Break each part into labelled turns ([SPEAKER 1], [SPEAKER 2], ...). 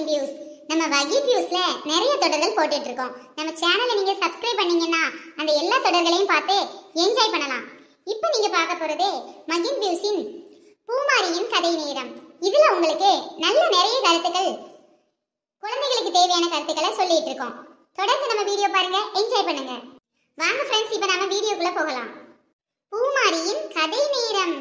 [SPEAKER 1] மகின் views நம்ம வகித் வியூஸ்ல நிறைய தொடர்கள் போட்டுட்டு இருக்கோம் நம்ம சேனலை நீங்க சப்ஸ்கிரைப் பண்ணீங்கன்னா அந்த எல்லா தொடர்களையும் பார்த்து என்ஜாய் பண்ணலாம் இப்போ நீங்க பார்க்க போறது மகின் வியூஸின் பூமாரியின் கதை நேரம் இதுல உங்களுக்கு நல்ல நிறைய கருத்துக்கள் குழந்தைகளுக்கு தேவையான கருத்துக்களை சொல்லிட்டு இருக்கோம் தொடர்ந்து நம்ம வீடியோ பாருங்க என்ஜாய் பண்ணுங்க வாங்க ஃப்ரெண்ட்ஸ் இப்போ நம்ம வீடியோக்குள்ள போகலாம் பூமாரியின் கதை நேரம்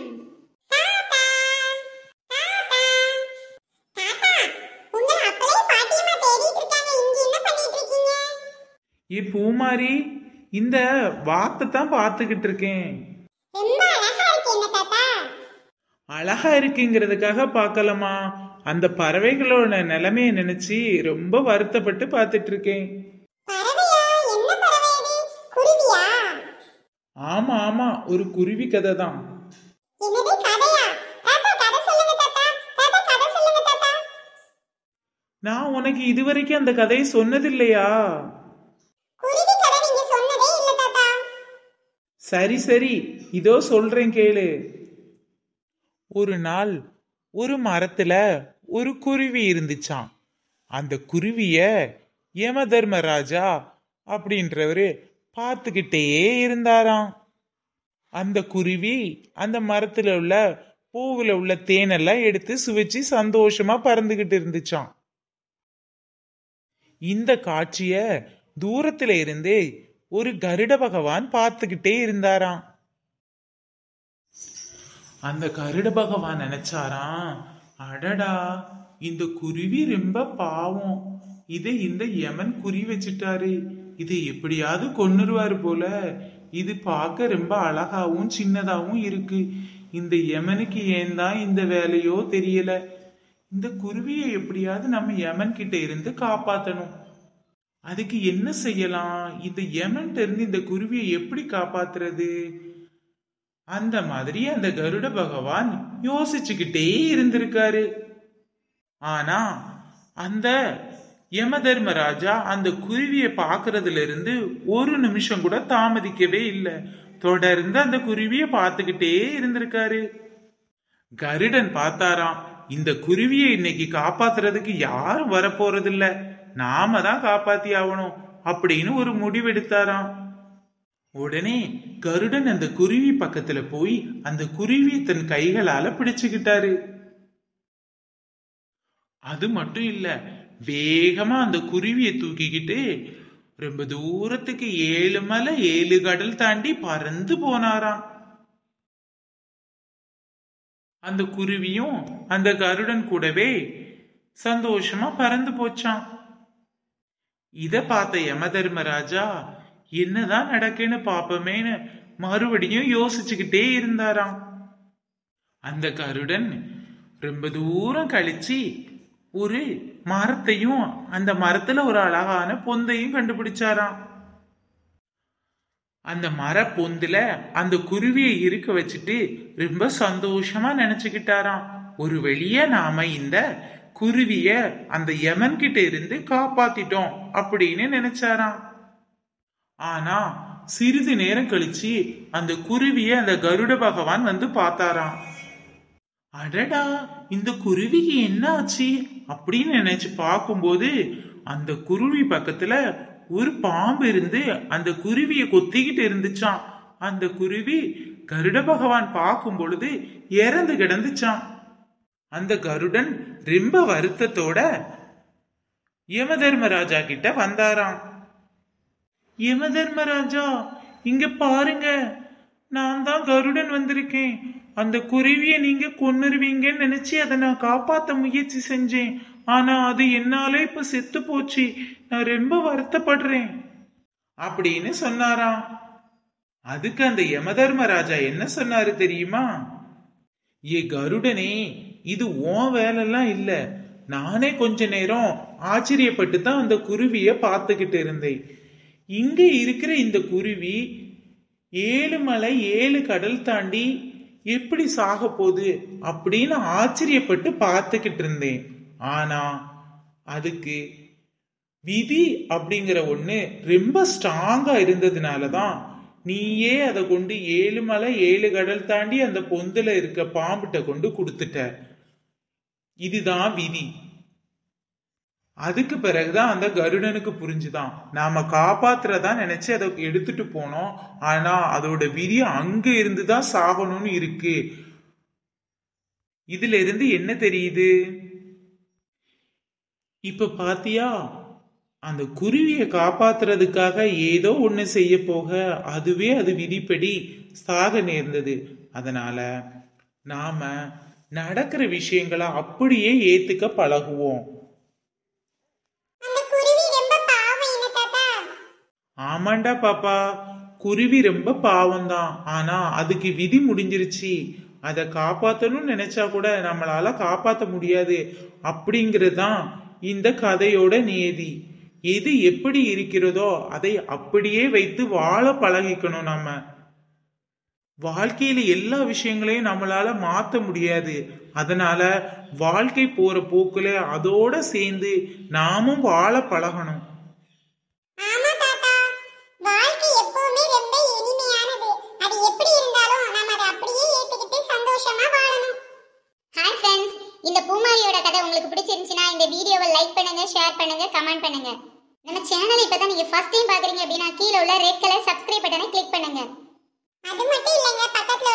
[SPEAKER 2] ஏ பூமாரி இந்த வாத்தை தான் பார்த்துக்கிட்டு இருக்கேன் அழகா இருக்குங்கிறதுக்காக பார்க்கலாமா அந்த பறவைகளோட நிலைமைய நினைச்சு ரொம்ப வருத்தப்பட்டு பார்த்துட்டு இருக்கேன் ஆமா ஆமா ஒரு குருவி கதை தான் நான் உனக்கு இதுவரைக்கும் அந்த கதையை சொன்னதில்லையா சரி சரி இதோ சொல்றேன் கேளு ஒரு நாள் ஒரு மரத்துல ஒரு குருவி இருந்துச்சாம் அந்த குருவிய யம தர்மராஜா அப்படின்றவரு பார்த்துக்கிட்டே இருந்தாராம் அந்த குருவி அந்த மரத்துல உள்ள பூவுல உள்ள தேனெல்லாம் எடுத்து சுவைச்சு சந்தோஷமா பறந்துகிட்டு இருந்துச்சாம் இந்த காட்சிய தூரத்துல இருந்து ஒரு கருட பகவான் பார்த்துக்கிட்டே இருந்தாராம் அந்த கருட பகவான் நினைச்சாராம் அடடா இந்த குருவி ரொம்ப பாவம் இதை இந்த யமன் குறி வச்சுட்டாரு இதை எப்படியாவது கொன்னுருவாரு போல இது பார்க்க ரொம்ப அழகாவும் சின்னதாவும் இருக்கு இந்த யமனுக்கு ஏன் தான் இந்த வேலையோ தெரியல இந்த குருவியை எப்படியாவது நம்ம யமன் கிட்ட இருந்து காப்பாத்தணும் அதுக்கு என்ன செய்யலாம் இந்த யமன்ட்ட இருந்து இந்த குருவியை எப்படி காப்பாத்துறது அந்த மாதிரி அந்த கருட பகவான் யோசிச்சுக்கிட்டே இருந்திருக்காரு ஆனா அந்த யம தர்மராஜா அந்த குருவியை பார்க்கறதுல இருந்து ஒரு நிமிஷம் கூட தாமதிக்கவே இல்லை தொடர்ந்து அந்த குருவியை பார்த்துக்கிட்டே இருந்திருக்காரு கருடன் பார்த்தாராம் இந்த குருவியை இன்னைக்கு காப்பாத்துறதுக்கு யாரும் வரப்போறதில்ல நாம தான் காப்பாத்தி ஆகணும் அப்படின்னு ஒரு முடிவெடுத்தாராம் உடனே கருடன் அந்த குருவி பக்கத்துல போய் அந்த குருவியை தன் கைகளால பிடிச்சுக்கிட்டாரு அது மட்டும் இல்ல வேகமா அந்த குருவியை தூக்கிக்கிட்டு ரொம்ப தூரத்துக்கு ஏழு மலை ஏழு கடல் தாண்டி பறந்து போனாராம் அந்த குருவியும் அந்த கருடன் கூடவே சந்தோஷமா பறந்து போச்சான் இத பார்த்த யம தர்மராஜா என்னதான் நடக்குன்னு பாப்பமேன்னு மறுபடியும் யோசிச்சுக்கிட்டே இருந்தாராம் அந்த கருடன் ரொம்ப தூரம் கழிச்சு ஒரு மரத்தையும் அந்த மரத்துல ஒரு அழகான பொந்தையும் கண்டுபிடிச்சாராம் அந்த மர பொந்துல அந்த குருவியை இருக்க வச்சுட்டு ரொம்ப சந்தோஷமா நினைச்சுக்கிட்டாராம் ஒரு வழிய நாம இந்த குருவிய அந்த யமன் கிட்ட இருந்து காப்பாத்திட்டோம் அப்படின்னு நினைச்சாராம் ஆனா சிறிது நேரம் கழிச்சு அந்த குருவிய அந்த கருட பகவான் வந்து பார்த்தாராம் அடடா இந்த குருவிக்கு என்ன ஆச்சு அப்படின்னு நினைச்சு பார்க்கும்போது அந்த குருவி பக்கத்துல ஒரு பாம்பு இருந்து அந்த குருவியை கொத்திக்கிட்டு இருந்துச்சான் அந்த குருவி கருட பகவான் பார்க்கும் பொழுது இறந்து கிடந்துச்சான் அந்த கருடன் ரொம்ப வருத்தத்தோட யம தர்மராஜா கிட்ட வந்தாராம் யம தர்மராஜா இங்க பாருங்க நான் தான் கருடன் வந்திருக்கேன் அந்த குருவியை நீங்க கொன்னுருவீங்கன்னு நினைச்சு அதை நான் காப்பாத்த முயற்சி செஞ்சேன் ஆனா அது என்னாலே இப்ப செத்து போச்சு நான் ரொம்ப வருத்தப்படுறேன் அப்படின்னு சொன்னாராம் அதுக்கு அந்த யமதர்மராஜா என்ன சொன்னாரு தெரியுமா ஏ கருடனே இது உன் வேலைலாம் இல்ல நானே கொஞ்ச நேரம் ஆச்சரியப்பட்டு தான் அந்த குருவிய பார்த்துக்கிட்டு இருந்தேன் இங்க இருக்கிற இந்த குருவி ஏழு மலை ஏழு கடல் தாண்டி எப்படி சாக போகுது அப்படின்னு ஆச்சரியப்பட்டு பார்த்துக்கிட்டு இருந்தேன் ஆனா அதுக்கு விதி அப்படிங்கிற ஒண்ணு ரொம்ப ஸ்ட்ராங்கா இருந்ததுனால தான் நீயே அதை கொண்டு ஏழு மலை ஏழு கடல் தாண்டி அந்த பொந்துல இருக்க பாம்புட்ட கொண்டு கொடுத்துட்ட இதுதான் விதி அதுக்கு பிறகுதான் அந்த கருடனுக்கு புரிஞ்சுதான் நாம காப்பாத்துறதா நினைச்சு அதை எடுத்துட்டு போனோம் ஆனா அதோட விதி அங்க இருந்துதான் சாகணும்னு இருக்கு இதுல இருந்து என்ன தெரியுது இப்ப பாத்தியா அந்த குருவியை காப்பாத்துறதுக்காக ஏதோ ஒண்ணு செய்ய போக அதுவே அது விதிப்படி சாக நேர்ந்தது அதனால நாம நடக்கிற விஷயங்களை அப்படியே ஏத்துக்க பழகுவோம்
[SPEAKER 1] அந்த குருவி ரொம்ப பாவம் என்ன தாத்தா
[SPEAKER 2] ஆமாண்டா பாப்பா குருவி ரொம்ப பாவம்தான் ஆனா அதுக்கு விதி முடிஞ்சிருச்சு அதை காப்பாத்தணும்னு நினைச்சா கூட நம்மளால காப்பாத்த முடியாது அப்படிங்கிறது தான் இந்த கதையோட நியதி எது எப்படி இருக்கிறதோ அதை அப்படியே வைத்து வாழ பழகிக்கணும் நம்ம வாழ்க்கையில எல்லா விஷயங்களையும் நம்மளால மாத்த முடியாது அதனால வாழ்க்கை போற போக்குல அதோட சேர்ந்து நாமும் வாழ பழகணும்
[SPEAKER 1] ஆமா தாத்தா வாழ்க்கை எப்பவுமே ரொம்ப இனிமையானது அது எப்படி இருந்தாலும் நாம அதை அப்படியே ஏத்துக்கிட்டு சந்தோஷமா வாழணும் ஹாய் ஃப்ரெண்ட்ஸ் இந்த பூமாரியோட கதை உங்களுக்கு பிடிச்சிருந்துச்சுன்னா இந்த வீடியோவை லைக் பண்ணுங்க ஷேர் பண்ணுங்க கமெண்ட் பண்ணுங்க நம்ம சேனலை இப்பதான் நீங்க ஃபர்ஸ்ட் டைம் பாக்குறீங்க அப்படின்னா கீழே உள்ள ரெட் கலர் சப்ஸ்கிரைப் பட்டனை கிளிக் பண்ணுங்க அது மட்டும் இல்லைங்க பக்கத்துல